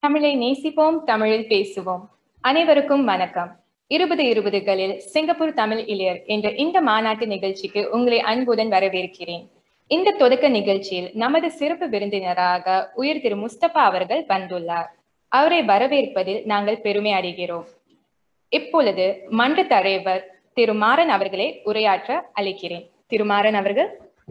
தமிழை நேசிப்போம் தமிழில் பேசுவோம் அனைவருக்கும் வணக்கம் இருபது இருபதுகளில் சிங்கப்பூர் தமிழ் இளையர் என்ற இந்த மாநாட்டு நிகழ்ச்சிக்கு உங்களை அன்புடன் வரவேற்கிறேன் இந்த தொடக்க நிகழ்ச்சியில் நமது சிறப்பு விருந்தினராக உயர் திரு முஸ்தபா அவர்கள் வந்துள்ளார் அவரை வரவேற்பதில் நாங்கள் பெருமை அடைகிறோம் இப்பொழுது மன்ற தலைவர் திரு மாறன் அவர்களை உரையாற்ற அழைக்கிறேன் திரு மாறன் அவர்கள்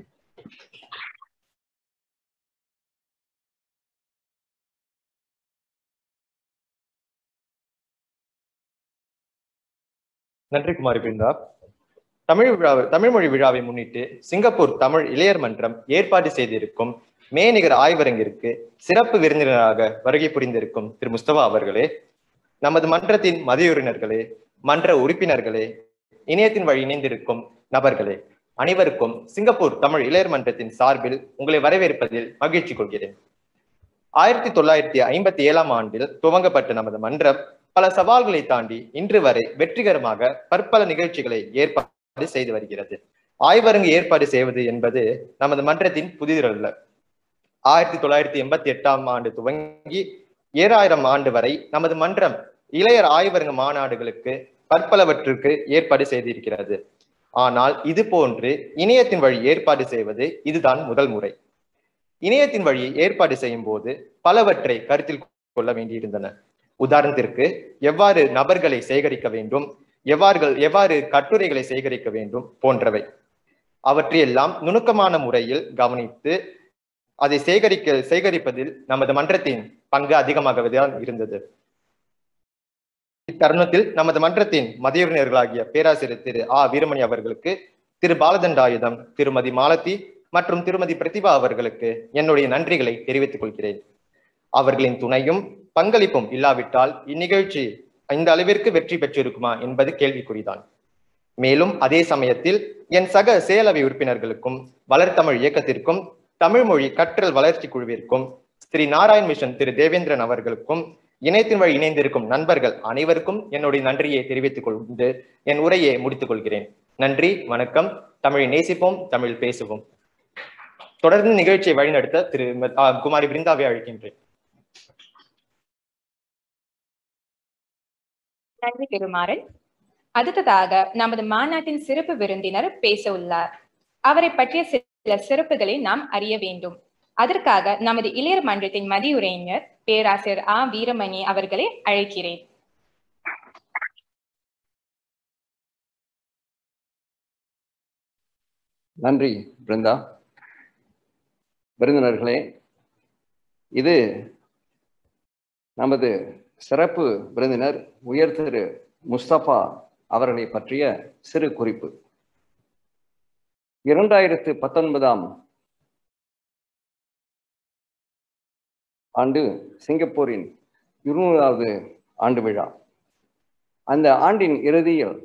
நன்றி குமாரி பிருந்தா தமிழ் விழாவை தமிழ் மொழி விழாவை முன்னிட்டு சிங்கப்பூர் தமிழ் இளையர் மன்றம் ஏற்பாடு செய்திருக்கும் மெய்நிகர் ஆய்வரங்கிற்கு சிறப்பு விருந்தினராக வருகை புரிந்திருக்கும் திரு முஸ்தபா அவர்களே நமது மன்றத்தின் மதியுறுப்பினர்களே மன்ற உறுப்பினர்களே இணையத்தின் வழி இணைந்திருக்கும் நபர்களே அனைவருக்கும் சிங்கப்பூர் தமிழ் இளையர் மன்றத்தின் சார்பில் உங்களை வரவேற்பதில் மகிழ்ச்சி கொள்கிறேன் ஆயிரத்தி தொள்ளாயிரத்தி ஐம்பத்தி ஏழாம் ஆண்டில் துவங்கப்பட்ட நமது மன்றம் பல சவால்களை தாண்டி இன்று வரை வெற்றிகரமாக பற்பல நிகழ்ச்சிகளை ஏற்பாடு செய்து வருகிறது ஆய்வரங்கு ஏற்பாடு செய்வது என்பது நமது மன்றத்தின் புதிதல்ல ஆயிரத்தி தொள்ளாயிரத்தி எண்பத்தி எட்டாம் ஆண்டு துவங்கி ஏழாயிரம் ஆண்டு வரை நமது மன்றம் இளையர் ஆய்வரங்கு மாநாடுகளுக்கு பற்பலவற்றுக்கு ஏற்பாடு செய்திருக்கிறது ஆனால் இது போன்று இணையத்தின் வழி ஏற்பாடு செய்வது இதுதான் முதல் முறை இணையத்தின் வழி ஏற்பாடு செய்யும் போது பலவற்றை கருத்தில் கொள்ள வேண்டியிருந்தன உதாரணத்திற்கு எவ்வாறு நபர்களை சேகரிக்க வேண்டும் எவ்வாறு எவ்வாறு கட்டுரைகளை சேகரிக்க வேண்டும் போன்றவை அவற்றையெல்லாம் நுணுக்கமான முறையில் கவனித்து அதை சேகரிக்க சேகரிப்பதில் நமது மன்றத்தின் பங்கு அதிகமாகவேதான் இருந்தது இத்தருணத்தில் நமது மன்றத்தின் மதியுரினர்களாகிய பேராசிரியர் திரு ஆ வீரமணி அவர்களுக்கு திரு பாலதண்டாயுதம் திருமதி மாலதி மற்றும் திருமதி பிரதிபா அவர்களுக்கு என்னுடைய நன்றிகளை தெரிவித்துக் கொள்கிறேன் அவர்களின் துணையும் பங்களிப்பும் இல்லாவிட்டால் இந்நிகழ்ச்சி இந்த அளவிற்கு வெற்றி பெற்றிருக்குமா என்பது கேள்விக்குறிதான் மேலும் அதே சமயத்தில் என் சக செயலவை உறுப்பினர்களுக்கும் வளர்த்தமிழ் இயக்கத்திற்கும் தமிழ் மொழி கற்றல் வளர்ச்சி குழுவிற்கும் ஸ்ரீ நாராயண் மிஷன் திரு தேவேந்திரன் அவர்களுக்கும் இணையத்தின் வழி இணைந்திருக்கும் நண்பர்கள் அனைவருக்கும் என்னுடைய நன்றியை தெரிவித்துக் கொண்டு என் உரையை முடித்துக் கொள்கிறேன் நன்றி வணக்கம் தமிழை நேசிப்போம் தமிழ் பேசுவோம் தொடர்ந்து நிகழ்ச்சியை வழிநடத்த திரு குமாரி பிருந்தாவை அழைக்கின்றேன் நன்றி பெருமாறன் அடுத்ததாக நமது மாநாட்டின் சிறப்பு விருந்தினர் பேச உள்ளார் அவரை பற்றிய சில சிறப்புகளை நாம் அறிய வேண்டும் அதற்காக நமது இளையர் மன்றத்தின் மதியுரைஞர் பேராசிரியர் ஆ வீரமணி அவர்களை அழைக்கிறேன் நன்றி பிருந்தா விருந்தினர்களே இது நமது சிறப்பு விருந்தினர் உயர் திரு முஸ்தபா அவர்களை பற்றிய சிறு குறிப்பு இரண்டாயிரத்து பத்தொன்பதாம் ஆண்டு சிங்கப்பூரின் இருநூறாவது ஆண்டு விழா அந்த ஆண்டின் இறுதியில்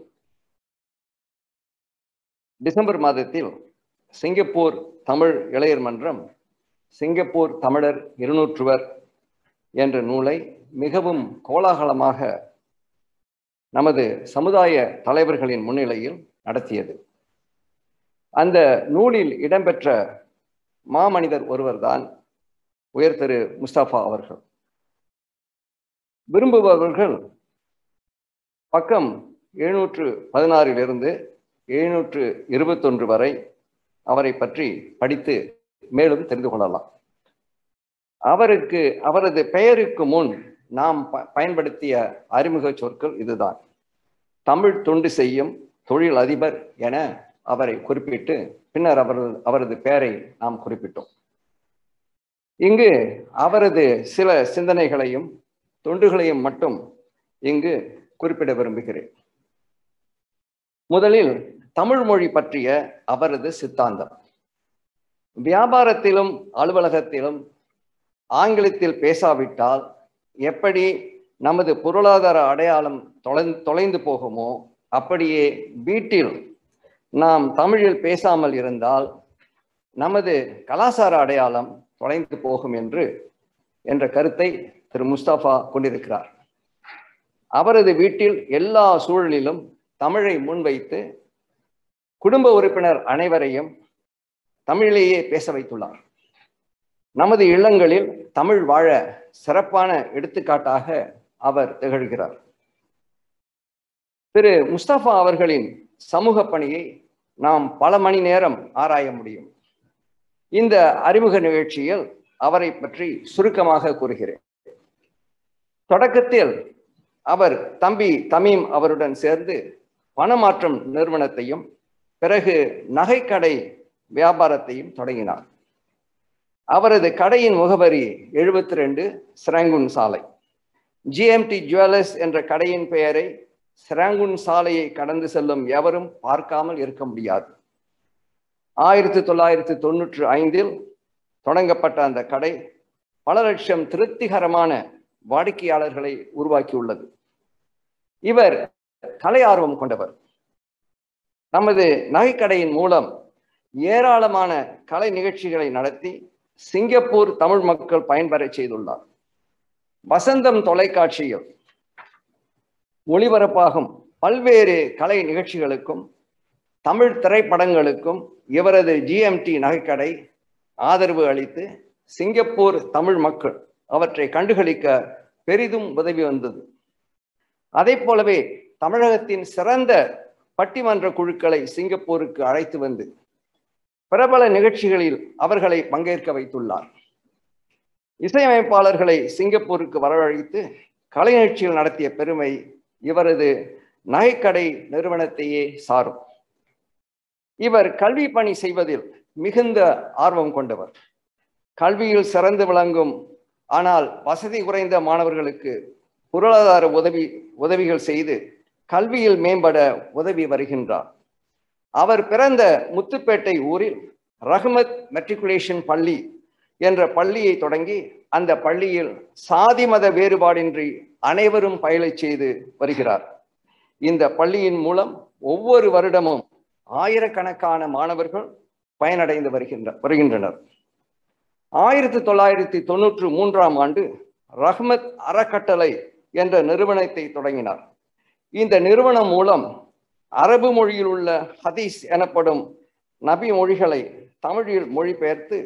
டிசம்பர் மாதத்தில் சிங்கப்பூர் தமிழ் இளையர் மன்றம் சிங்கப்பூர் தமிழர் இருநூற்றுவர் என்ற நூலை மிகவும் கோலாகலமாக நமது சமுதாய தலைவர்களின் முன்னிலையில் நடத்தியது அந்த நூலில் இடம்பெற்ற மாமனிதர் ஒருவர்தான் உயர் திரு முஸ்தபா அவர்கள் விரும்புபவர்கள் பக்கம் எழுநூற்று பதினாறிலிருந்து எழுநூற்று இருபத்தொன்று வரை அவரை பற்றி படித்து மேலும் தெரிந்து கொள்ளலாம் அவருக்கு அவரது பெயருக்கு முன் நாம் ப பயன்படுத்திய அறிமுக சொற்கள் இதுதான் தமிழ் தொண்டு செய்யும் தொழில் அதிபர் என அவரை குறிப்பிட்டு பின்னர் அவரது அவரது பெயரை நாம் குறிப்பிட்டோம் இங்கு அவரது சில சிந்தனைகளையும் தொண்டுகளையும் மட்டும் இங்கு குறிப்பிட விரும்புகிறேன் முதலில் தமிழ் மொழி பற்றிய அவரது சித்தாந்தம் வியாபாரத்திலும் அலுவலகத்திலும் ஆங்கிலத்தில் பேசாவிட்டால் எப்படி நமது பொருளாதார அடையாளம் தொலை தொலைந்து போகுமோ அப்படியே வீட்டில் நாம் தமிழில் பேசாமல் இருந்தால் நமது கலாச்சார அடையாளம் தொலைந்து போகும் என்று என்ற கருத்தை திரு முஸ்தபா கொண்டிருக்கிறார் அவரது வீட்டில் எல்லா சூழலிலும் தமிழை முன்வைத்து குடும்ப உறுப்பினர் அனைவரையும் தமிழிலேயே பேச வைத்துள்ளார் நமது இல்லங்களில் தமிழ் வாழ சிறப்பான எடுத்துக்காட்டாக அவர் திகழ்கிறார் திரு முஸ்தபா அவர்களின் சமூக பணியை நாம் பல மணி நேரம் ஆராய முடியும் இந்த அறிமுக நிகழ்ச்சியில் அவரை பற்றி சுருக்கமாக கூறுகிறேன் தொடக்கத்தில் அவர் தம்பி தமீம் அவருடன் சேர்ந்து பணமாற்றம் நிறுவனத்தையும் பிறகு நகைக்கடை வியாபாரத்தையும் தொடங்கினார் அவரது கடையின் முகவரி எழுபத்தி ரெண்டு சிராங்குன் சாலை ஜிஎம்டி ஜுவல்லர்ஸ் என்ற கடையின் பெயரை சிராங்குன் சாலையை கடந்து செல்லும் எவரும் பார்க்காமல் இருக்க முடியாது ஆயிரத்தி தொள்ளாயிரத்தி தொண்ணூற்று ஐந்தில் தொடங்கப்பட்ட அந்த கடை பல லட்சம் திருப்திகரமான வாடிக்கையாளர்களை உருவாக்கியுள்ளது இவர் கலை ஆர்வம் கொண்டவர் நமது நகைக்கடையின் மூலம் ஏராளமான கலை நிகழ்ச்சிகளை நடத்தி சிங்கப்பூர் தமிழ் மக்கள் பயன்பெற செய்துள்ளார் வசந்தம் தொலைக்காட்சியில் ஒளிபரப்பாகும் பல்வேறு கலை நிகழ்ச்சிகளுக்கும் தமிழ் திரைப்படங்களுக்கும் இவரது ஜிஎம்டி நகைக்கடை ஆதரவு அளித்து சிங்கப்பூர் தமிழ் மக்கள் அவற்றை கண்டுகளிக்க பெரிதும் உதவி வந்தது அதே போலவே தமிழகத்தின் சிறந்த பட்டிமன்ற குழுக்களை சிங்கப்பூருக்கு அழைத்து வந்து பிரபல நிகழ்ச்சிகளில் அவர்களை பங்கேற்க வைத்துள்ளார் இசையமைப்பாளர்களை சிங்கப்பூருக்கு வரவழைத்து கலை நிகழ்ச்சிகள் நடத்திய பெருமை இவரது நகைக்கடை நிறுவனத்தையே சாரும் இவர் கல்வி பணி செய்வதில் மிகுந்த ஆர்வம் கொண்டவர் கல்வியில் சிறந்து விளங்கும் ஆனால் வசதி குறைந்த மாணவர்களுக்கு பொருளாதார உதவி உதவிகள் செய்து கல்வியில் மேம்பட உதவி வருகின்றார் அவர் பிறந்த முத்துப்பேட்டை ஊரில் ரஹ்மத் மெட்ரிகுலேஷன் பள்ளி என்ற பள்ளியை தொடங்கி அந்த பள்ளியில் சாதி மத வேறுபாடின்றி அனைவரும் பயிலச் செய்து வருகிறார் இந்த பள்ளியின் மூலம் ஒவ்வொரு வருடமும் ஆயிரக்கணக்கான மாணவர்கள் பயனடைந்து வருகின்ற வருகின்றனர் ஆயிரத்தி தொள்ளாயிரத்தி தொண்ணூற்று மூன்றாம் ஆண்டு ரஹ்மத் அறக்கட்டளை என்ற நிறுவனத்தை தொடங்கினார் இந்த நிறுவனம் மூலம் அரபு மொழியில் உள்ள ஹதீஸ் எனப்படும் நபி மொழிகளை தமிழில் மொழிபெயர்த்து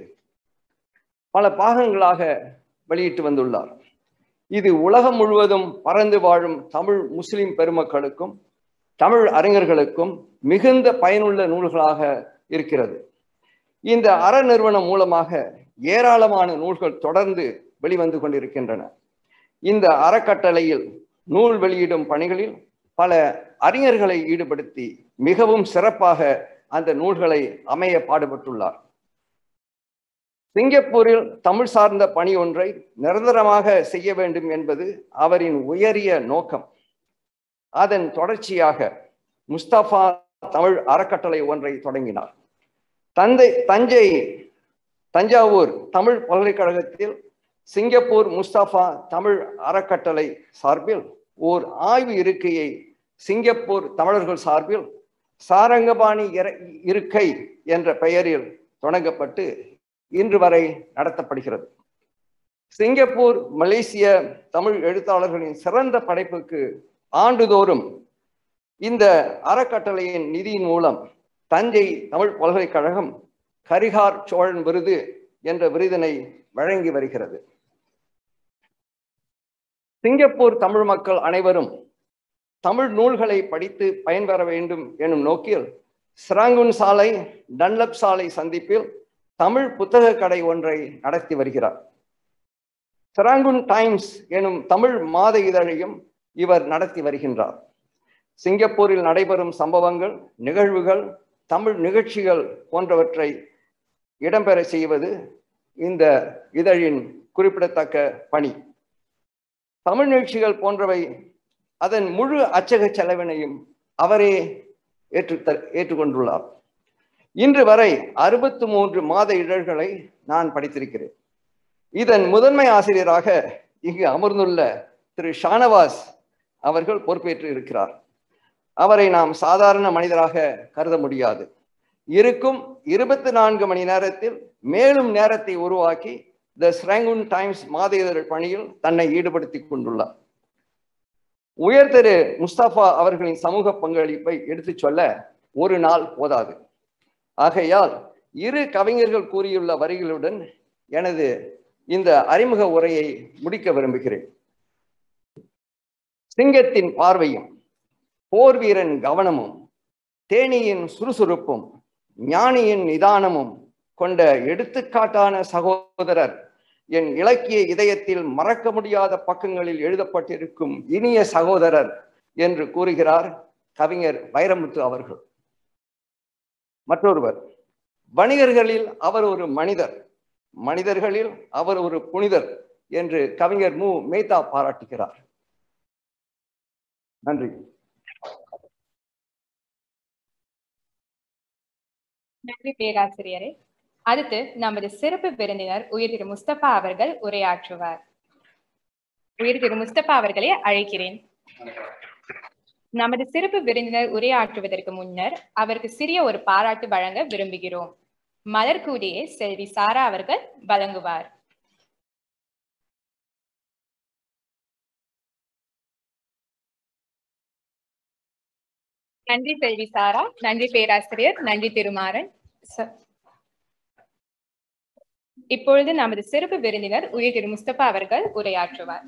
பல பாகங்களாக வெளியிட்டு வந்துள்ளார் இது உலகம் முழுவதும் பறந்து வாழும் தமிழ் முஸ்லிம் பெருமக்களுக்கும் தமிழ் அறிஞர்களுக்கும் மிகுந்த பயனுள்ள நூல்களாக இருக்கிறது இந்த அற நிறுவனம் மூலமாக ஏராளமான நூல்கள் தொடர்ந்து வெளிவந்து கொண்டிருக்கின்றன இந்த அறக்கட்டளையில் நூல் வெளியிடும் பணிகளில் பல அறிஞர்களை ஈடுபடுத்தி மிகவும் சிறப்பாக அந்த நூல்களை அமைய பாடுபட்டுள்ளார் சிங்கப்பூரில் தமிழ் சார்ந்த பணி ஒன்றை நிரந்தரமாக செய்ய வேண்டும் என்பது அவரின் உயரிய நோக்கம் அதன் தொடர்ச்சியாக முஸ்தபா தமிழ் அறக்கட்டளை ஒன்றை தொடங்கினார் தந்தை தஞ்சை தஞ்சாவூர் தமிழ் பல்கலைக்கழகத்தில் சிங்கப்பூர் முஸ்தபா தமிழ் அறக்கட்டளை சார்பில் ஓர் ஆய்வு இருக்கையை சிங்கப்பூர் தமிழர்கள் சார்பில் சாரங்கபாணி இருக்கை என்ற பெயரில் தொடங்கப்பட்டு இன்று வரை நடத்தப்படுகிறது சிங்கப்பூர் மலேசிய தமிழ் எழுத்தாளர்களின் சிறந்த படைப்புக்கு ஆண்டுதோறும் இந்த அறக்கட்டளையின் நிதியின் மூலம் தஞ்சை தமிழ் பல்கலைக்கழகம் கரிகார் சோழன் விருது என்ற விருதினை வழங்கி வருகிறது சிங்கப்பூர் தமிழ் மக்கள் அனைவரும் தமிழ் நூல்களை படித்து பயன்பெற வேண்டும் எனும் நோக்கில் சிராங்குன் சாலை டன்லப் சாலை சந்திப்பில் தமிழ் புத்தக கடை ஒன்றை நடத்தி வருகிறார் சிராங்குன் டைம்ஸ் எனும் தமிழ் மாத இதழையும் இவர் நடத்தி வருகின்றார் சிங்கப்பூரில் நடைபெறும் சம்பவங்கள் நிகழ்வுகள் தமிழ் நிகழ்ச்சிகள் போன்றவற்றை இடம்பெற செய்வது இந்த இதழின் குறிப்பிடத்தக்க பணி தமிழ் நிகழ்ச்சிகள் போன்றவை அதன் முழு அச்சக செலவினையும் அவரே ஏற்று ஏற்றுக்கொண்டுள்ளார் இன்று வரை அறுபத்து மூன்று மாத இதழ்களை நான் படித்திருக்கிறேன் இதன் முதன்மை ஆசிரியராக இங்கு அமர்ந்துள்ள திரு ஷானவாஸ் அவர்கள் பொறுப்பேற்று இருக்கிறார் அவரை நாம் சாதாரண மனிதராக கருத முடியாது இருக்கும் இருபத்தி நான்கு மணி நேரத்தில் மேலும் நேரத்தை உருவாக்கி த ஸ்ராங்குன் டைம்ஸ் மாத இதழ் பணியில் தன்னை ஈடுபடுத்தி கொண்டுள்ளார் உயர் திரு முஸ்தபா அவர்களின் சமூக பங்களிப்பை எடுத்துச் சொல்ல ஒரு நாள் போதாது ஆகையால் இரு கவிஞர்கள் கூறியுள்ள வரிகளுடன் எனது இந்த அறிமுக உரையை முடிக்க விரும்புகிறேன் சிங்கத்தின் பார்வையும் போர் வீரன் கவனமும் தேனியின் சுறுசுறுப்பும் ஞானியின் நிதானமும் கொண்ட எடுத்துக்காட்டான சகோதரர் என் இலக்கிய இதயத்தில் மறக்க முடியாத பக்கங்களில் எழுதப்பட்டிருக்கும் இனிய சகோதரர் என்று கூறுகிறார் கவிஞர் வைரமுத்து அவர்கள் மற்றொருவர் வணிகர்களில் அவர் ஒரு மனிதர் மனிதர்களில் அவர் ஒரு புனிதர் என்று கவிஞர் மு மேத்தா பாராட்டுகிறார் நன்றி நன்றி பேராசிரியரே அடுத்து நமது சிறப்பு விருந்தினர் உயர் திரு முஸ்தபா அவர்கள் உரையாற்றுவார் உயர் திரு முஸ்தபா அவர்களை அழைக்கிறேன் நமது சிறப்பு விருந்தினர் உரையாற்றுவதற்கு முன்னர் அவருக்கு சிறிய ஒரு பாராட்டு வழங்க விரும்புகிறோம் மலர்கூடியே செல்வி சாரா அவர்கள் வழங்குவார் நன்றி செல்வி சாரா நன்றி பேராசிரியர் நன்றி திருமாறன் ச- இப்பொழுது நமது சிறப்பு விருந்தினர் உயர் திரு முஸ்தபா அவர்கள் உரையாற்றுவார்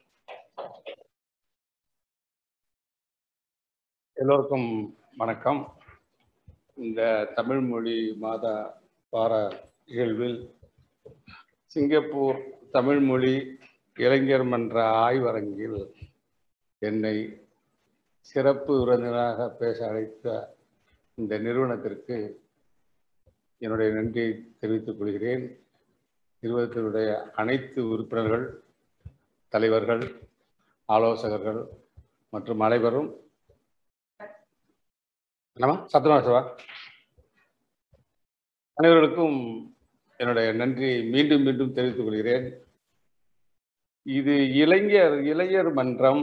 எல்லோருக்கும் வணக்கம் இந்த தமிழ் மொழி மாத வார நிகழ்வில் சிங்கப்பூர் தமிழ் மொழி இளைஞர் மன்ற ஆய்வரங்கில் என்னை சிறப்பு விருந்தினராக பேச அழைத்த இந்த நிறுவனத்திற்கு என்னுடைய நன்றியை தெரிவித்துக் கொள்கிறேன் நிறுவனத்தினுடைய அனைத்து உறுப்பினர்கள் தலைவர்கள் ஆலோசகர்கள் மற்றும் அனைவரும் என்னம்மா சத்தமா சிவா அனைவர்களுக்கும் என்னுடைய நன்றியை மீண்டும் மீண்டும் தெரிவித்துக் கொள்கிறேன் இது இளைஞர் இளைஞர் மன்றம்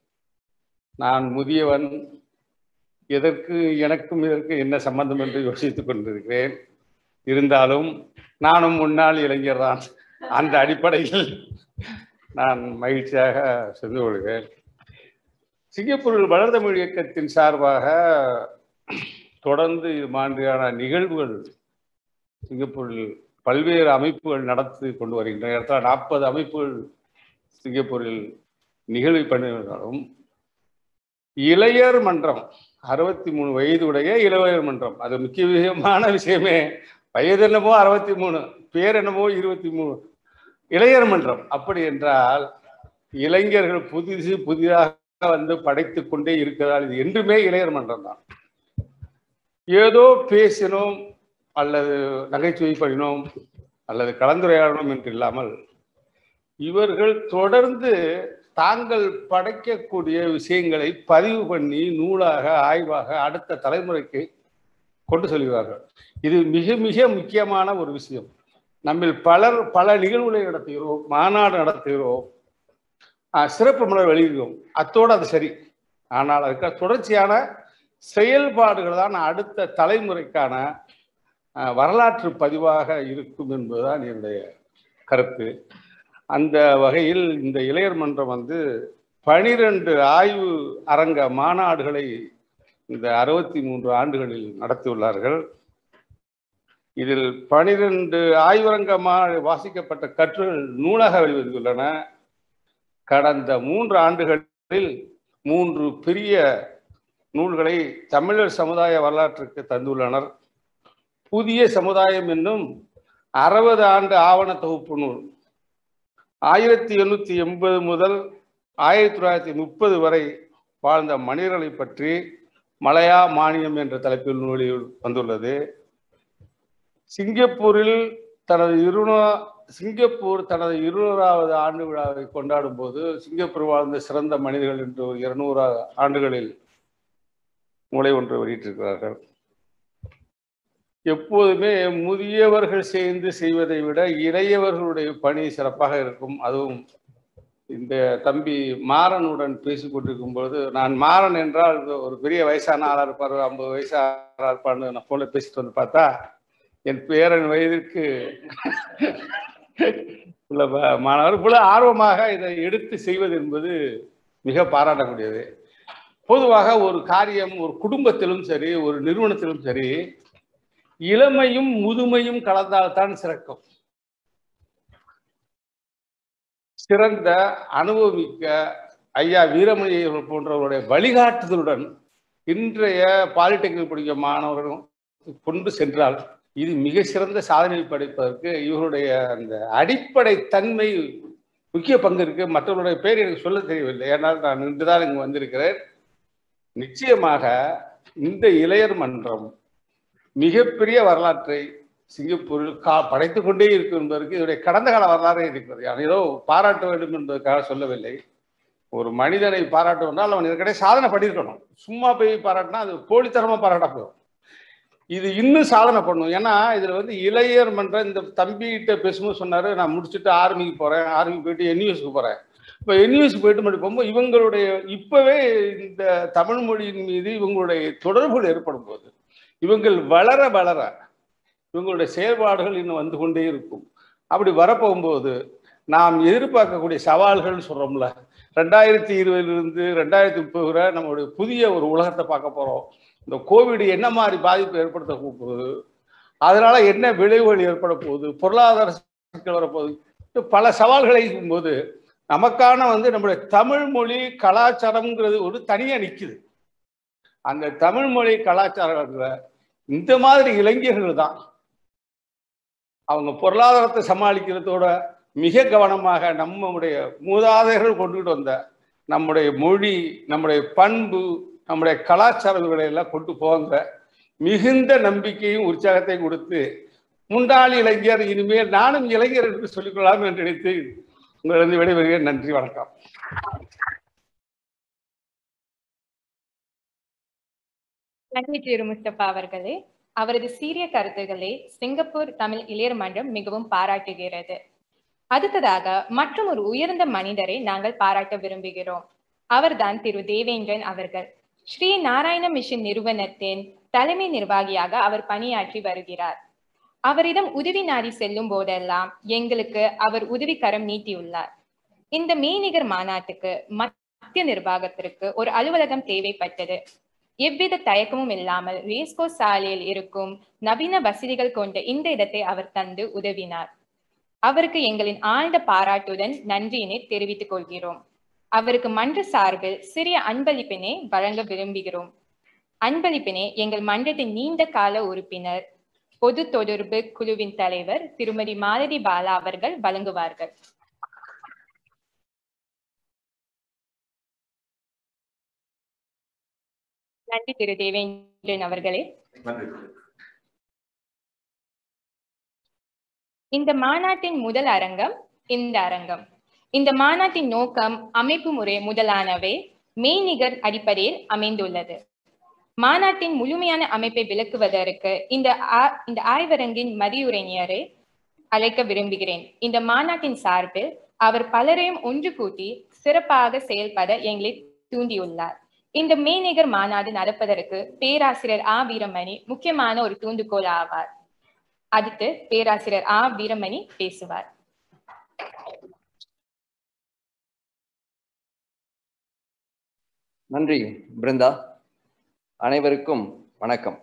நான் முதியவன் எதற்கு எனக்கும் இதற்கு என்ன சம்பந்தம் என்று யோசித்துக் கொண்டிருக்கிறேன் இருந்தாலும் நானும் முன்னாள் இளைஞர் தான் அந்த அடிப்படையில் நான் மகிழ்ச்சியாக சென்று கொள்கிறேன் சிங்கப்பூரில் வளர்ந்தமிழ் இயக்கத்தின் சார்பாக தொடர்ந்து இது மாதிரியான நிகழ்வுகள் சிங்கப்பூரில் பல்வேறு அமைப்புகள் நடத்தி கொண்டு வருகின்றன இடத்துல நாற்பது அமைப்புகள் சிங்கப்பூரில் நிகழ்வு பண்ணினாலும் இளையர் மன்றம் அறுபத்தி மூணு வயதுடைய இளையர் மன்றம் அது முக்கியமான விஷயமே வயது என்னமோ அறுபத்தி மூணு பேர் என்னமோ இருபத்தி மூணு இளையர் மன்றம் அப்படி என்றால் இளைஞர்கள் புதுசு புதிதாக வந்து படைத்து கொண்டே இருக்கிறார் இது என்றுமே இளையர் மன்றம் தான் ஏதோ பேசினோம் அல்லது நகைச்சுவை பண்ணினோம் அல்லது கலந்துரையாடணும் என்று இல்லாமல் இவர்கள் தொடர்ந்து தாங்கள் படைக்கக்கூடிய விஷயங்களை பதிவு பண்ணி நூலாக ஆய்வாக அடுத்த தலைமுறைக்கு கொண்டு செல்கிறார்கள் இது மிக மிக முக்கியமான ஒரு விஷயம் நம்மில் பலர் பல நிகழ்வுகளை நடத்துகிறோம் மாநாடு நடத்துகிறோம் ஆஹ் சிறப்பு மலர் வெளியிடுகிறோம் அத்தோடு அது சரி ஆனால் அதுக்கு தொடர்ச்சியான செயல்பாடுகள் தான் அடுத்த தலைமுறைக்கான ஆஹ் வரலாற்று பதிவாக இருக்கும் என்பதுதான் என்னுடைய கருத்து அந்த வகையில் இந்த இளையர் மன்றம் வந்து பனிரெண்டு ஆய்வு அரங்க மாநாடுகளை இந்த அறுபத்தி மூன்று ஆண்டுகளில் நடத்தியுள்ளார்கள் இதில் பனிரெண்டு ஆய்வரங்கமா வாசிக்கப்பட்ட கற்றுகள் நூலாக வெளிவந்துள்ளன கடந்த மூன்று ஆண்டுகளில் மூன்று பெரிய நூல்களை தமிழர் சமுதாய வரலாற்றுக்கு தந்துள்ளனர் புதிய சமுதாயம் என்னும் அறுபது ஆண்டு ஆவண தொகுப்பு நூல் ஆயிரத்தி எண்ணூத்தி எண்பது முதல் ஆயிரத்தி தொள்ளாயிரத்தி முப்பது வரை வாழ்ந்த மனிதர்களை பற்றி மலையா மானியம் என்ற தலைப்பில் நூலில் வந்துள்ளது சிங்கப்பூரில் தனது இருநூ சிங்கப்பூர் தனது இருநூறாவது ஆண்டு விழாவை கொண்டாடும் போது சிங்கப்பூர் வாழ்ந்த சிறந்த மனிதர்கள் என்று ஒரு இருநூறு ஆண்டுகளில் நூலை ஒன்று வெளியிட்டிருக்கிறார்கள் எப்போதுமே முதியவர்கள் சேர்ந்து செய்வதை விட இளையவர்களுடைய பணி சிறப்பாக இருக்கும் அதுவும் இந்த தம்பி மாறனுடன் பேசிக் கொண்டிருக்கும் பொழுது நான் மாறன் என்றால் ஒரு பெரிய வயசான ஆளா இருப்பார் ஐம்பது வயசு ஆளா இருப்பான்னு நான் போல பேசிட்டு வந்து பார்த்தா என் பேரன் வயதிற்கு உள்ள ப- மாணவர் போல ஆர்வமாக இதை எடுத்து செய்வது என்பது மிக பாராட்டக்கூடியது பொதுவாக ஒரு காரியம் ஒரு குடும்பத்திலும் சரி ஒரு நிறுவனத்திலும் சரி இளமையும் முதுமையும் கலந்தால்தான் சிறக்கும் சிறந்த அனுபவமிக்க ஐயா வீரமணி அவர்கள் போன்றவருடைய வழிகாட்டுதலுடன் இன்றைய பாலிடெக்னிக் படிக்கும் மாணவர்களும் கொண்டு சென்றால் இது மிக சிறந்த சாதனை படைப்பதற்கு இவருடைய அந்த அடிப்படை தன்மை முக்கிய பங்கு இருக்கு மற்றவருடைய பேர் எனக்கு சொல்ல தெரியவில்லை ஏன்னால் நான் இன்றுதான் இங்கு வந்திருக்கிறேன் நிச்சயமாக இந்த இளையர் மன்றம் மிகப்பெரிய வரலாற்றை சிங்கப்பூரில் கா படைத்துக் கொண்டே இருக்கும் என்பதற்கு இதனுடைய கடந்த கால வரலாறே இருக்கிறது நான் ஏதோ பாராட்ட வேண்டும் என்பதற்காக சொல்லவில்லை ஒரு மனிதனை பாராட்ட வேண்டால் அவன் இதற்கிடையே சாதனை பண்ணியிருக்கணும் சும்மா போய் பாராட்டினா அது போலித்தனமா பாராட்ட போகும் இது இன்னும் சாதனை பண்ணும் ஏன்னா இதுல வந்து இளையர் மன்ற இந்த தம்பிகிட்ட பேசும்போது சொன்னாரு நான் முடிச்சுட்டு ஆர்மிக்கு போறேன் ஆர்மி போயிட்டு என்யூஎஸ்க்கு போறேன் இப்போ என்யூஎஸ் போயிட்டு மட்டும் போகும்போது இவங்களுடைய இப்பவே இந்த தமிழ் மொழியின் மீது இவங்களுடைய தொடர்புகள் ஏற்படும் போது இவங்கள் வளர வளர இவங்களுடைய செயல்பாடுகள் இன்னும் வந்து கொண்டே இருக்கும் அப்படி வரப்போகும்போது நாம் எதிர்பார்க்கக்கூடிய சவால்கள் சொல்றோம்ல ரெண்டாயிரத்தி இருபதுலேருந்து ரெண்டாயிரத்தி முப்பது வரை நம்மளுடைய புதிய ஒரு உலகத்தை பார்க்க போறோம் இந்த கோவிட் என்ன மாதிரி பாதிப்பு ஏற்படுத்த போகுது அதனால என்ன விளைவுகள் ஏற்பட போகுது பொருளாதார சிக்கல் வரப்போகுது பல சவால்களை போது நமக்கான வந்து நம்முடைய தமிழ் மொழி கலாச்சாரம்ங்கிறது ஒரு தனியா நிக்குது அந்த தமிழ் மொழி கலாச்சாரத்துல இந்த மாதிரி இளைஞர்கள் தான் அவங்க பொருளாதாரத்தை சமாளிக்கிறதோட மிக கவனமாக நம்முடைய மூதாதையர்கள் கொண்டுகிட்டு வந்த நம்முடைய மொழி நம்முடைய பண்பு நம்முடைய கலாச்சாரங்களை எல்லாம் கொண்டு போங்க மிகுந்த நம்பிக்கையும் உற்சாகத்தையும் கொடுத்து முன்னாள் இளைஞர் இனிமேல் நானும் இளைஞர் என்று சொல்லிக்கொள்ளலாம் என்று நினைத்து உங்களிடம் விடைபெறுகிறேன் நன்றி வணக்கம் நன்றி திரு முஸ்தபா அவர்களே அவரது சீரிய கருத்துக்களை சிங்கப்பூர் தமிழ் இளையர் மன்றம் மிகவும் பாராட்டுகிறது அடுத்ததாக மற்றும் ஒரு உயர்ந்த மனிதரை நாங்கள் பாராட்ட விரும்புகிறோம் அவர்தான் திரு தேவேந்திரன் அவர்கள் ஸ்ரீ நாராயண மிஷன் நிறுவனத்தின் தலைமை நிர்வாகியாக அவர் பணியாற்றி வருகிறார் அவரிடம் உதவி நாடி செல்லும் போதெல்லாம் எங்களுக்கு அவர் உதவிக்கரம் நீட்டியுள்ளார் இந்த மெய்நிகர் மாநாட்டுக்கு மத்திய நிர்வாகத்திற்கு ஒரு அலுவலகம் தேவைப்பட்டது எவ்வித தயக்கமும் இல்லாமல் ரேஸ்கோ சாலையில் இருக்கும் நவீன வசதிகள் கொண்ட இந்த இடத்தை அவர் தந்து உதவினார் அவருக்கு எங்களின் ஆழ்ந்த பாராட்டுடன் நன்றியினை தெரிவித்துக் கொள்கிறோம் அவருக்கு மன்ற சார்பில் சிறிய அன்பளிப்பினை வழங்க விரும்புகிறோம் அன்பளிப்பினை எங்கள் மன்றத்தின் நீண்ட கால உறுப்பினர் பொது தொடர்பு குழுவின் தலைவர் திருமதி மாலதி பாலா அவர்கள் வழங்குவார்கள் நன்றி திரு தேவேந்திரன் அவர்களே இந்த மாநாட்டின் முதல் அரங்கம் இந்த அரங்கம் இந்த மாநாட்டின் நோக்கம் அமைப்பு முறை முதலானவை மெய்நிகர் அடிப்படையில் அமைந்துள்ளது மாநாட்டின் முழுமையான அமைப்பை விளக்குவதற்கு இந்த இந்த ஆய்வரங்கின் மதியுரைஞரை அழைக்க விரும்புகிறேன் இந்த மாநாட்டின் சார்பில் அவர் பலரையும் ஒன்று கூட்டி சிறப்பாக செயல்பட எங்களை தூண்டியுள்ளார் இந்த மெய்நிகர் மாநாடு நடப்பதற்கு பேராசிரியர் ஆ வீரமணி முக்கியமான ஒரு தூண்டுகோல் ஆவார் அடுத்து பேராசிரியர் ஆ வீரமணி பேசுவார் நன்றி பிருந்தா அனைவருக்கும் வணக்கம்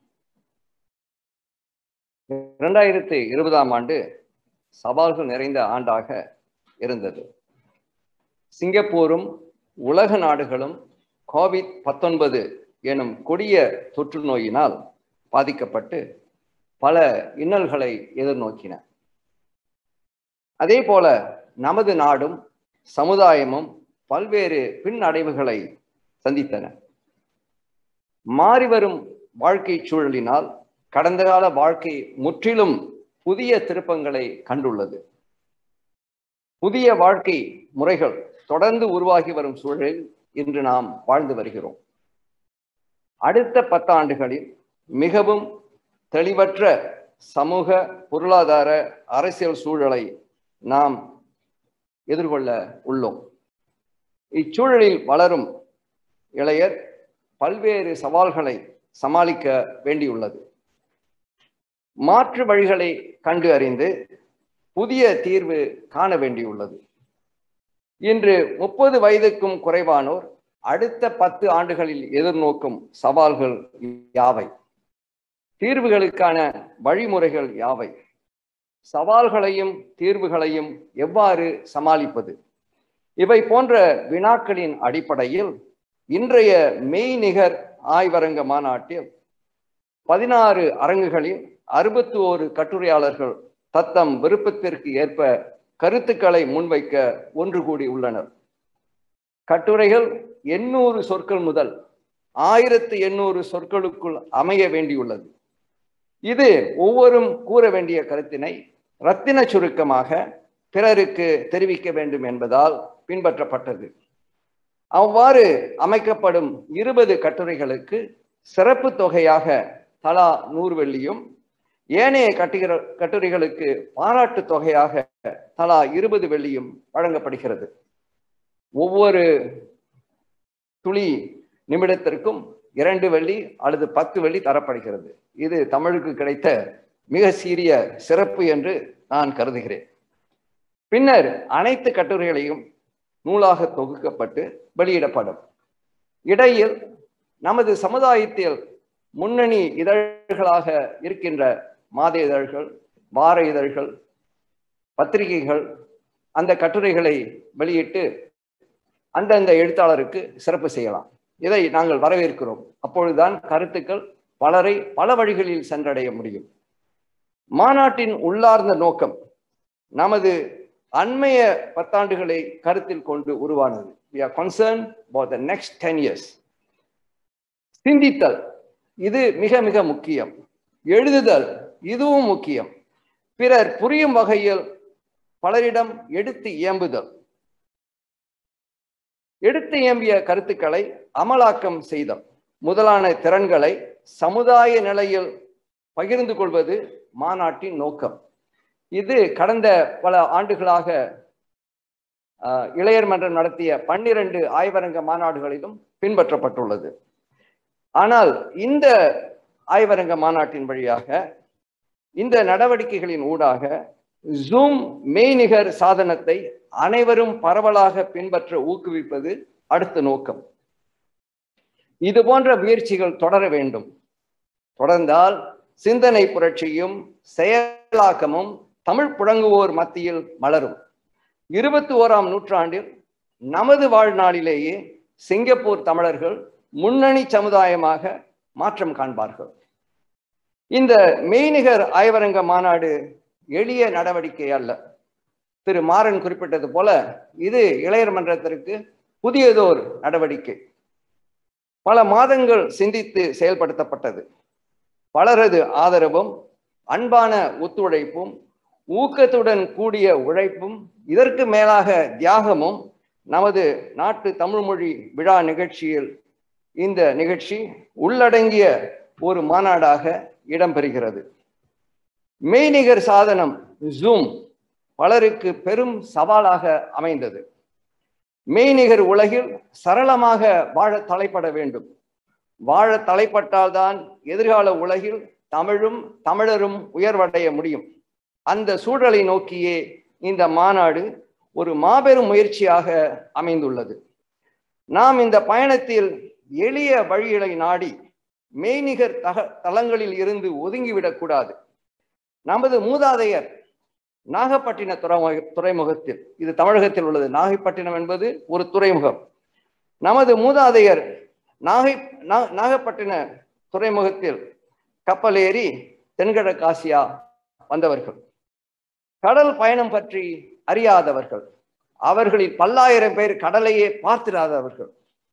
இரண்டாயிரத்தி இருபதாம் ஆண்டு சவால்கள் நிறைந்த ஆண்டாக இருந்தது சிங்கப்பூரும் உலக நாடுகளும் கோவிட் பத்தொன்பது எனும் கொடிய தொற்று நோயினால் பாதிக்கப்பட்டு பல இன்னல்களை எதிர்நோக்கின அதே போல நமது நாடும் சமுதாயமும் பல்வேறு பின்னடைவுகளை சந்தித்தன மாறிவரும் வாழ்க்கை சூழலினால் கடந்த கால வாழ்க்கை முற்றிலும் புதிய திருப்பங்களை கண்டுள்ளது புதிய வாழ்க்கை முறைகள் தொடர்ந்து உருவாகி வரும் சூழலில் இன்று நாம் வாழ்ந்து வருகிறோம் அடுத்த பத்தாண்டுகளில் மிகவும் தெளிவற்ற சமூக பொருளாதார அரசியல் சூழலை நாம் எதிர்கொள்ள உள்ளோம் இச்சூழலில் வளரும் இளையர் பல்வேறு சவால்களை சமாளிக்க வேண்டியுள்ளது மாற்று வழிகளை கண்டு அறிந்து புதிய தீர்வு காண வேண்டியுள்ளது இன்று முப்பது வயதுக்கும் குறைவானோர் அடுத்த பத்து ஆண்டுகளில் எதிர்நோக்கும் சவால்கள் யாவை தீர்வுகளுக்கான வழிமுறைகள் யாவை சவால்களையும் தீர்வுகளையும் எவ்வாறு சமாளிப்பது இவை போன்ற வினாக்களின் அடிப்படையில் இன்றைய மெய்நிகர் ஆய்வரங்க மாநாட்டில் பதினாறு அரங்குகளில் அறுபத்தி ஓரு கட்டுரையாளர்கள் தத்தம் விருப்பத்திற்கு ஏற்ப கருத்துக்களை முன்வைக்க ஒன்று கூடி உள்ளனர் கட்டுரைகள் எண்ணூறு சொற்கள் முதல் ஆயிரத்து எண்ணூறு சொற்களுக்குள் அமைய வேண்டியுள்ளது இது ஒவ்வொரும் கூற வேண்டிய கருத்தினை ரத்தின சுருக்கமாக பிறருக்கு தெரிவிக்க வேண்டும் என்பதால் பின்பற்றப்பட்டது அவ்வாறு அமைக்கப்படும் இருபது கட்டுரைகளுக்கு சிறப்பு தொகையாக தலா நூறு வெள்ளியும் ஏனைய கட்டுகிற கட்டுரைகளுக்கு பாராட்டு தொகையாக தலா இருபது வெள்ளியும் வழங்கப்படுகிறது ஒவ்வொரு துளி நிமிடத்திற்கும் இரண்டு வெள்ளி அல்லது பத்து வெள்ளி தரப்படுகிறது இது தமிழுக்கு கிடைத்த மிக சீரிய சிறப்பு என்று நான் கருதுகிறேன் பின்னர் அனைத்து கட்டுரைகளையும் நூலாக தொகுக்கப்பட்டு வெளியிடப்படும் இடையில் நமது சமுதாயத்தில் முன்னணி இதழ்களாக இருக்கின்ற மாத இதழ்கள் வார இதழ்கள் பத்திரிகைகள் அந்த கட்டுரைகளை வெளியிட்டு அந்தந்த எழுத்தாளருக்கு சிறப்பு செய்யலாம் இதை நாங்கள் வரவேற்கிறோம் அப்பொழுதுதான் கருத்துக்கள் பலரை பல வழிகளில் சென்றடைய முடியும் மாநாட்டின் உள்ளார்ந்த நோக்கம் நமது அண்மைய பத்தாண்டுகளை கருத்தில் கொண்டு உருவானது we are concerned about the next 10 years சிந்தித்தல் இது மிக மிக முக்கியம் எழுதுதல் இதுவும் முக்கியம் பிறர் புரியும் வகையில் பலரிடம் எடுத்து இயம்புதல் எடுத்து இயம்பிய கருத்துக்களை அமலாக்கம் செய்தல் முதலான திறன்களை சமுதாய நிலையில் பகிர்ந்து கொள்வது மாநாட்டின் நோக்கம் இது கடந்த பல ஆண்டுகளாக அஹ், இளையர் மன்றம் நடத்திய பன்னிரண்டு ஆய்வரங்க மாநாடுகளிலும் பின்பற்றப்பட்டுள்ளது ஆனால் இந்த ஆய்வரங்க மாநாட்டின் வழியாக இந்த நடவடிக்கைகளின் ஊடாக ஜூம் மெய்நிகர் சாதனத்தை அனைவரும் பரவலாக பின்பற்ற ஊக்குவிப்பது அடுத்த நோக்கம் இது போன்ற முயற்சிகள் தொடர வேண்டும் தொடர்ந்தால் சிந்தனை புரட்சியும் செயலாக்கமும் தமிழ் புழங்குவோர் மத்தியில் மலரும் இருபத்தி ஓராம் நூற்றாண்டில் நமது வாழ்நாளிலேயே சிங்கப்பூர் தமிழர்கள் முன்னணி சமுதாயமாக மாற்றம் காண்பார்கள் இந்த மெய்நிகர் ஆய்வரங்க மாநாடு எளிய நடவடிக்கை அல்ல திரு மாறன் குறிப்பிட்டது போல இது இளையர் மன்றத்திற்கு புதியதோர் நடவடிக்கை பல மாதங்கள் சிந்தித்து செயல்படுத்தப்பட்டது பலரது ஆதரவும் அன்பான ஒத்துழைப்பும் ஊக்கத்துடன் கூடிய உழைப்பும் இதற்கு மேலாக தியாகமும் நமது நாட்டு தமிழ் மொழி விழா நிகழ்ச்சியில் இந்த நிகழ்ச்சி உள்ளடங்கிய ஒரு மாநாடாக இடம்பெறுகிறது மெய்நிகர் சாதனம் ஜூம் பலருக்கு பெரும் சவாலாக அமைந்தது மெய்நிகர் உலகில் சரளமாக வாழ தலைப்பட வேண்டும் வாழ தலைப்பட்டால்தான் எதிர்கால உலகில் தமிழும் தமிழரும் உயர்வடைய முடியும் அந்த சூழலை நோக்கியே இந்த மாநாடு ஒரு மாபெரும் முயற்சியாக அமைந்துள்ளது நாம் இந்த பயணத்தில் எளிய வழிகளை நாடி மெய்நிகர் தக தளங்களில் இருந்து ஒதுங்கிவிடக்கூடாது நமது மூதாதையர் நாகப்பட்டின துறைமுக துறைமுகத்தில் இது தமிழகத்தில் உள்ளது நாகைப்பட்டினம் என்பது ஒரு துறைமுகம் நமது மூதாதையர் நாகை நா- நாகப்பட்டின துறைமுகத்தில் கப்பல் ஏறி தென்கிழக்காசியா வந்தவர்கள் கடல் பயணம் பற்றி அறியாதவர்கள் அவர்களில் பல்லாயிரம் பேர் கடலையே பார்த்திராதவர்கள்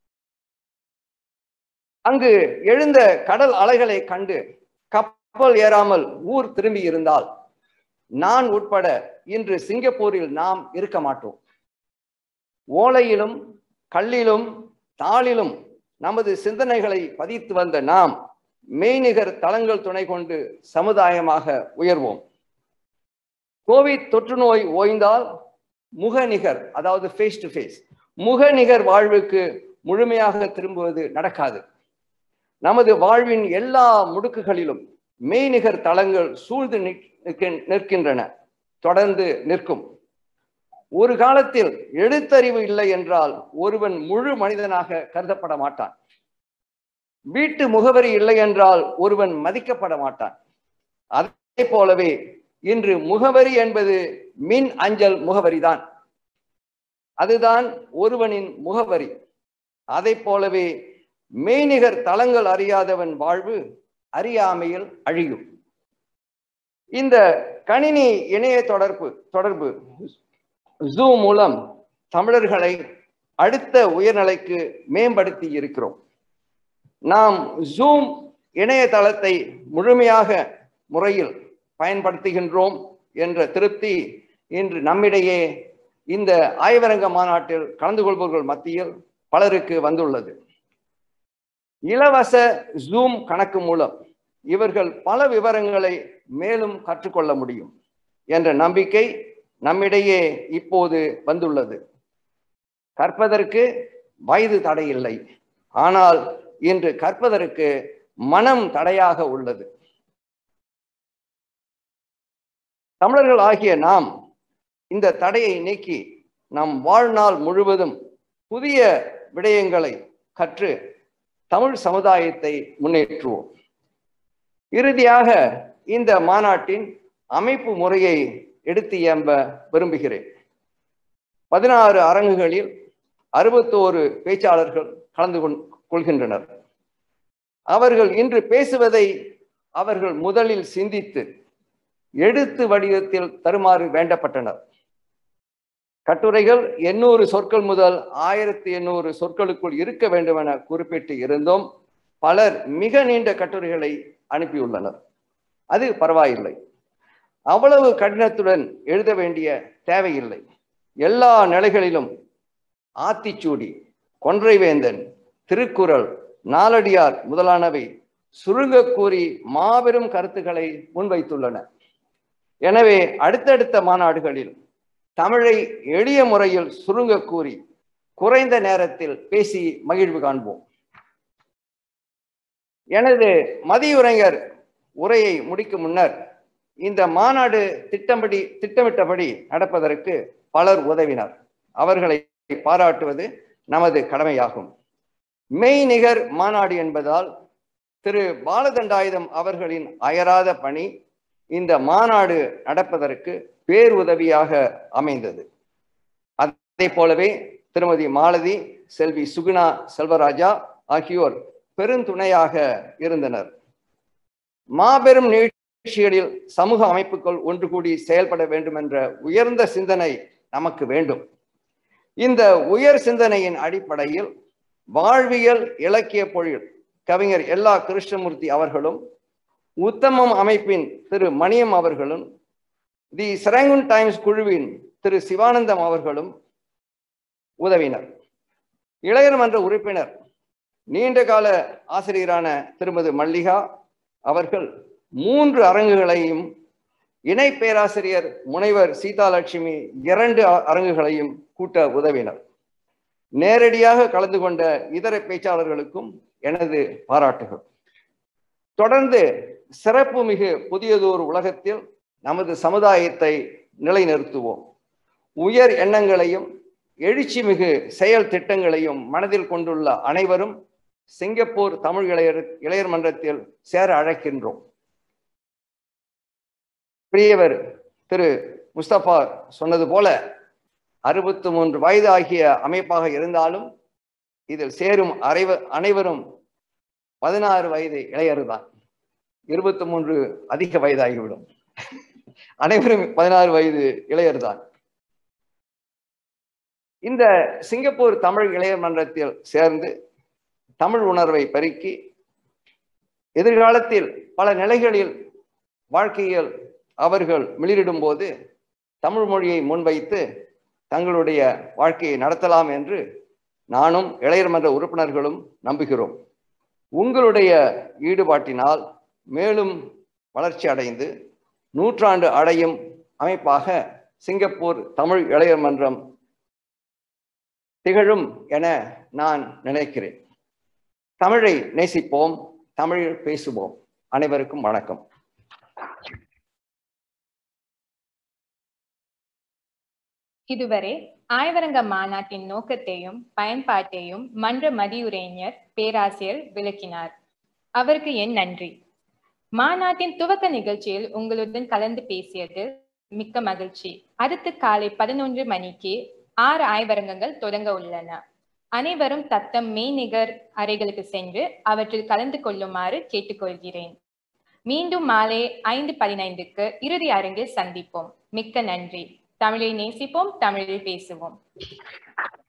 அங்கு எழுந்த கடல் அலைகளை கண்டு கப்பல் ஏறாமல் ஊர் திரும்பி இருந்தால் நான் உட்பட இன்று சிங்கப்பூரில் நாம் இருக்க மாட்டோம் ஓலையிலும் கல்லிலும் தாளிலும் நமது சிந்தனைகளை பதித்து வந்த நாம் மெய்நிகர் தளங்கள் துணை கொண்டு சமுதாயமாக உயர்வோம் கோவிட் தொற்று நோய் ஓய்ந்தால் முகநிகர் அதாவது ஃபேஸ் டு ஃபேஸ் முகநிகர் வாழ்வுக்கு முழுமையாக திரும்புவது நடக்காது நமது வாழ்வின் எல்லா முடுக்குகளிலும் மெய்நிகர் தளங்கள் சூழ்ந்து நிற்கின்- நிற்கின்றன தொடர்ந்து நிற்கும் ஒரு காலத்தில் எழுத்தறிவு இல்லை என்றால் ஒருவன் முழு மனிதனாக கருதப்பட மாட்டான் வீட்டு முகவரி இல்லை என்றால் ஒருவன் மதிக்கப்பட மாட்டான் அதே போலவே இன்று முகவரி என்பது மின் அஞ்சல் முகவரிதான் அதுதான் ஒருவனின் முகவரி அதை போலவே மெய்நிகர் தளங்கள் அறியாதவன் வாழ்வு அறியாமையில் அழியும் இந்த கணினி இணைய தொடர்பு தொடர்பு ஜூம் மூலம் தமிழர்களை அடுத்த உயர்நிலைக்கு மேம்படுத்தி இருக்கிறோம் நாம் ஜூம் இணையதளத்தை முழுமையாக முறையில் பயன்படுத்துகின்றோம் என்ற திருப்தி இன்று நம்மிடையே இந்த ஆய்வரங்க மாநாட்டில் கலந்து கொள்பவர்கள் மத்தியில் பலருக்கு வந்துள்ளது இலவச ஜூம் கணக்கு மூலம் இவர்கள் பல விவரங்களை மேலும் கற்றுக்கொள்ள முடியும் என்ற நம்பிக்கை நம்மிடையே இப்போது வந்துள்ளது கற்பதற்கு வயது தடையில்லை ஆனால் இன்று கற்பதற்கு மனம் தடையாக உள்ளது தமிழர்கள் ஆகிய நாம் இந்த தடையை நீக்கி நம் வாழ்நாள் முழுவதும் புதிய விடயங்களை கற்று தமிழ் சமுதாயத்தை முன்னேற்றுவோம் இறுதியாக இந்த மாநாட்டின் அமைப்பு முறையை எடுத்து எம்ப விரும்புகிறேன் பதினாறு அரங்குகளில் அறுபத்தோரு பேச்சாளர்கள் கலந்து கொள்கின்றனர் அவர்கள் இன்று பேசுவதை அவர்கள் முதலில் சிந்தித்து எழுத்து வடிவத்தில் தருமாறு வேண்டப்பட்டனர் கட்டுரைகள் எண்ணூறு சொற்கள் முதல் ஆயிரத்தி எண்ணூறு சொற்களுக்குள் இருக்க வேண்டும் என குறிப்பிட்டு இருந்தோம் பலர் மிக நீண்ட கட்டுரைகளை அனுப்பியுள்ளனர் அது பரவாயில்லை அவ்வளவு கடினத்துடன் எழுத வேண்டிய தேவையில்லை எல்லா நிலைகளிலும் ஆத்திச்சூடி கொன்றைவேந்தன் திருக்குறள் நாலடியார் முதலானவை சுருங்க கூறி மாபெரும் கருத்துக்களை முன்வைத்துள்ளன எனவே அடுத்தடுத்த மாநாடுகளில் தமிழை எளிய முறையில் சுருங்க கூறி குறைந்த நேரத்தில் பேசி மகிழ்வு காண்போம் எனது மதியுரைஞர் உரையை முடிக்கும் முன்னர் இந்த மாநாடு திட்டம்படி திட்டமிட்டபடி நடப்பதற்கு பலர் உதவினர் அவர்களை பாராட்டுவது நமது கடமையாகும் மெய்நிகர் மாநாடு என்பதால் திரு பாலதண்டாயுதம் அவர்களின் அயராத பணி இந்த மாநாடு நடப்பதற்கு பேருதவியாக அமைந்தது அதே போலவே திருமதி மாலதி செல்வி சுகுணா செல்வராஜா ஆகியோர் பெருந்துணையாக இருந்தனர் மாபெரும் நிகழ்ச்சிகளில் சமூக அமைப்புகள் ஒன்று கூடி செயல்பட வேண்டும் என்ற உயர்ந்த சிந்தனை நமக்கு வேண்டும் இந்த உயர் சிந்தனையின் அடிப்படையில் வாழ்வியல் இலக்கிய பொழில் கவிஞர் எல்லா கிருஷ்ணமூர்த்தி அவர்களும் உத்தமம் அமைப்பின் திரு மணியம் அவர்களும் தி செரங்குன் டைம்ஸ் குழுவின் திரு சிவானந்தம் அவர்களும் உதவினர் இளையர் மன்ற உறுப்பினர் நீண்ட கால ஆசிரியரான திருமதி மல்லிகா அவர்கள் மூன்று அரங்குகளையும் இணை பேராசிரியர் முனைவர் சீதாலட்சுமி இரண்டு அரங்குகளையும் கூட்ட உதவினர் நேரடியாக கலந்து கொண்ட இதர பேச்சாளர்களுக்கும் எனது பாராட்டுகள் தொடர்ந்து சிறப்பு மிகு புதியதொரு உலகத்தில் நமது சமுதாயத்தை நிலைநிறுத்துவோம் உயர் எண்ணங்களையும் எழுச்சி மிகு செயல் திட்டங்களையும் மனதில் கொண்டுள்ள அனைவரும் சிங்கப்பூர் தமிழ் இளையர் இளையர் மன்றத்தில் சேர அழைக்கின்றோம் பிரியவர் திரு முஸ்தபா சொன்னது போல அறுபத்தி மூன்று வயது ஆகிய அமைப்பாக இருந்தாலும் இதில் சேரும் அரைவ அனைவரும் பதினாறு வயது இளையர்தான் இருபத்தி மூன்று அதிக வயதாகிவிடும் அனைவரும் பதினாறு வயது இளையர்தான் இந்த சிங்கப்பூர் தமிழ் இளையர் மன்றத்தில் சேர்ந்து தமிழ் உணர்வை பெருக்கி எதிர்காலத்தில் பல நிலைகளில் வாழ்க்கையில் அவர்கள் மிளிரிடும் போது தமிழ் மொழியை முன்வைத்து தங்களுடைய வாழ்க்கையை நடத்தலாம் என்று நானும் இளையர் மன்ற உறுப்பினர்களும் நம்புகிறோம் உங்களுடைய ஈடுபாட்டினால் மேலும் வளர்ச்சி அடைந்து நூற்றாண்டு அடையும் அமைப்பாக சிங்கப்பூர் தமிழ் இளையர் மன்றம் திகழும் என நான் நினைக்கிறேன் தமிழை நேசிப்போம் தமிழில் பேசுவோம் அனைவருக்கும் வணக்கம் இதுவரை ஆய்வரங்க மாநாட்டின் நோக்கத்தையும் பயன்பாட்டையும் மன்ற மதியுரைஞர் பேராசிரியர் விளக்கினார் அவருக்கு என் நன்றி மாநாட்டின் துவக்க நிகழ்ச்சியில் உங்களுடன் கலந்து பேசியது மிக்க மகிழ்ச்சி அடுத்து காலை பதினொன்று மணிக்கு ஆறு ஆய்வரங்கங்கள் தொடங்க உள்ளன அனைவரும் தத்தம் மெய்நிகர் அறைகளுக்கு சென்று அவற்றில் கலந்து கொள்ளுமாறு கேட்டுக்கொள்கிறேன் மீண்டும் மாலை ஐந்து பதினைந்துக்கு இறுதி அரங்கில் சந்திப்போம் மிக்க நன்றி தமிழை நேசிப்போம் தமிழில் பேசுவோம்